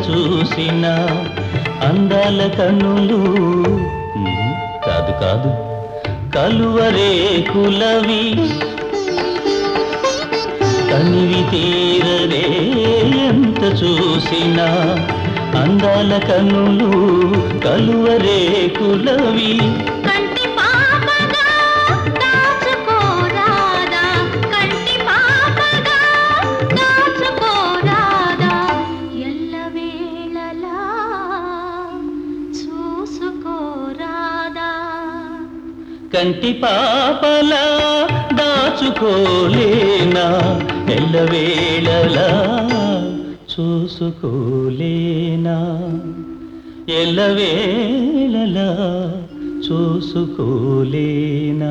చూసిన అందాల కన్నులు ఉమ్, కాదు కాదు కలువరే కులవి తనివి తీరరే ఎంత చూసినా అందాల కన్నులు కలువరే కులవి కంటి పాపగా దాచుకోరాదా కంటి పాపగా దాచుకోరాదా ఎల్లవేళలా చూసుకోరాదా కంటి పాపలా దాచుకోలేనా ఎల్లవేళలా చూసుకోలేనా ఎల్లవేళలా చూసుకోలేనా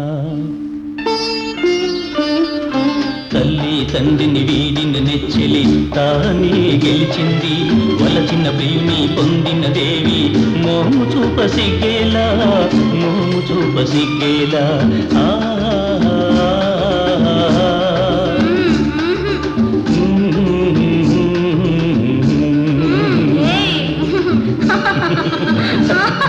తల్లి తండ్రిని వీడిన నెచ్చెలి తానే గెలిచింది వలచిన ప్రియుని పొందిన దేవి మోము చూప సిగ్గేలా మోము చూప సిగ్గేలా ఆ ఏయ్